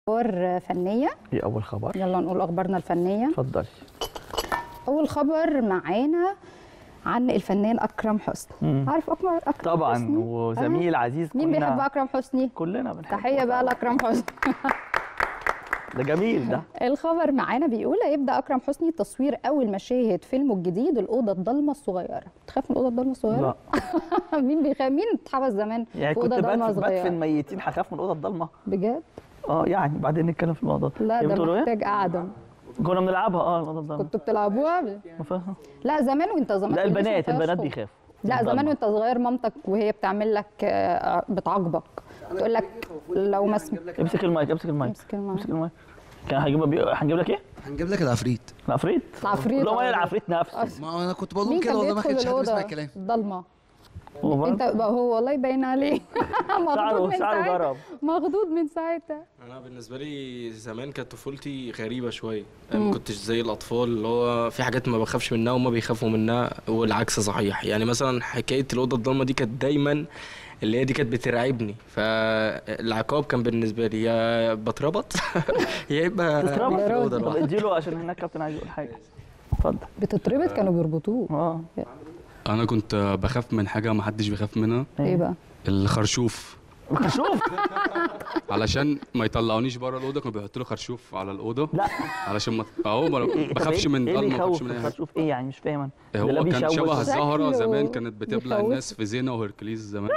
اخبار فنيه ايه اول خبر يلا نقول اخبارنا الفنيه اتفضلي اول خبر معانا عن الفنان اكرم حسني مم. عارف اكرم اكرم طبعا حسني؟ وزميل عزيز مين كنا بيحب اكرم حسني كلنا بنحبه تحيه بقى لاكرم حسني ده جميل ده الخبر معانا بيقول هيبدا اكرم حسني تصوير اول مشاهد فيلمه الجديد الاوضه الضلمه الصغيره تخاف من الاوضه الضلمه الصغيره لا مين بيخاف مين اتحبس زمان يعني في كنت اوضه ضلمه بدفن صغيره بدفن ميتين هخاف من الاوضه الضلمه بجد اه يعني بعدين نتكلم في الموضوع لا إيه ده بتقولوا ايه محتاج قعده كنا بنلعبها اه الاوضه الضلمه كنتوا بتلعبوها ما فاهم. لا زمان وانت زمان لا كان لسه البنات ما فيهاش البنات خوف. بيخافوا لا الضلمة. زمان وانت صغير مامتك وهي بتعمل لك آه، بتعاقبك تقول لك لو ما سم... امسك المايك امسك المايك امسك المايك. امسك المايك كان هجيب بي... هنجيب لك ايه؟ هنجيب لك العفريت العفريت العفريت لا ما هي آه. العفريت نفسه ما انا كنت بقول مين لهم كده كان والله ما بيدخل كانش حد بيسمع الاوضه الكلام ضلمه هو برضه انت بقى هو والله باين عليه مخضوض شعره من شعره ساعتها ضرب مخضوض من ساعتها انا بالنسبه لي زمان كانت طفولتي غريبه شويه يعني ما كنتش زي الاطفال اللي هو في حاجات ما بخافش منها وما بيخافوا منها والعكس صحيح يعني مثلا حكايه الاوضه الضلمه دي كانت دايما اللي هي دي كانت بترعبني فالعقاب كان بالنسبه لي يا بتربط يا اما تتربط في الأوضة طب لوحدي. اديله عشان هناك كابتن عايز يقول حاجه اتفضل بتتربط كانوا بيربطوه اه انا كنت بخاف من حاجه ما حدش بيخاف منها ايه بقى الخرشوف شوف علشان ما يطلعونيش بره الاوضه كانوا بيحطوا لي خرشوف على الاوضه لا علشان ما اهو ما طب بخافش إيه- من ايه اللي ضلمه ما بخافش يخوف من اي حاجه شوف ايه يعني مش فاهم انا ده لا هو كان بيشوش. شبه الزهره شكله زمان كانت بتبلع يخوف. الناس في زينه وهركليس زمان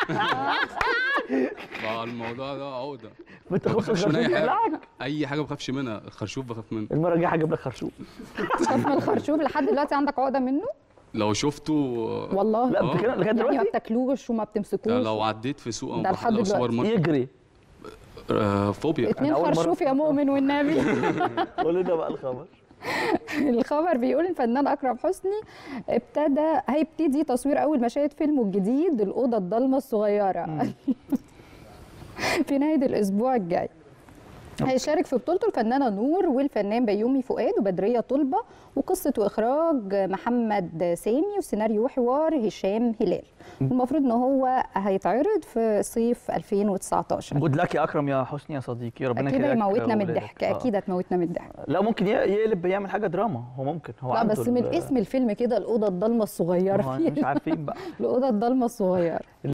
فالموضوع ده عقده ما تاخدش بخافش من أي الخرشوف حاجة. يبلعك اي حاجه ما بخافش منها الخرشوف بخاف منه المره الجايه هجيب لك خرشوف خاف من الخرشوف لحد دلوقتي عندك عقده منه لو شفته والله لا آه. انت كده لغايه يعني ما دلوقتي بتاكلوش وما بتمسكوش لو عديت في سوق او ده لحد محل او سوبر دلوقتي. ماركت يجري آه، فوبيا اتنين أنا أول مرة خرشوف يا مؤمن والنبي قول لنا بقى الخبر الخبر بيقول الفنان اكرم حسني ابتدى هيبتدي تصوير اول مشاهد فيلمه الجديد الاوضه الضلمه الصغيره في نهايه الاسبوع الجاي هيشارك في بطولته الفنانه نور والفنان بيومي فؤاد وبدريه طلبه وقصه واخراج محمد سامي وسيناريو وحوار هشام هلال المفروض ان هو هيتعرض في صيف 2019 جود لك يا اكرم يا حسني يا صديقي ربنا اكيد يخليك هيموتنا من وولادك. الضحك آه. اكيد هتموتنا من الضحك لا ممكن ي- يقلب يعمل حاجه دراما هو ممكن هو لا عنده بس من ال- اسم الفيلم كده الاوضه الضلمه ما الصغيره هو مش عارفين بقى الاوضه الضلمه الصغيره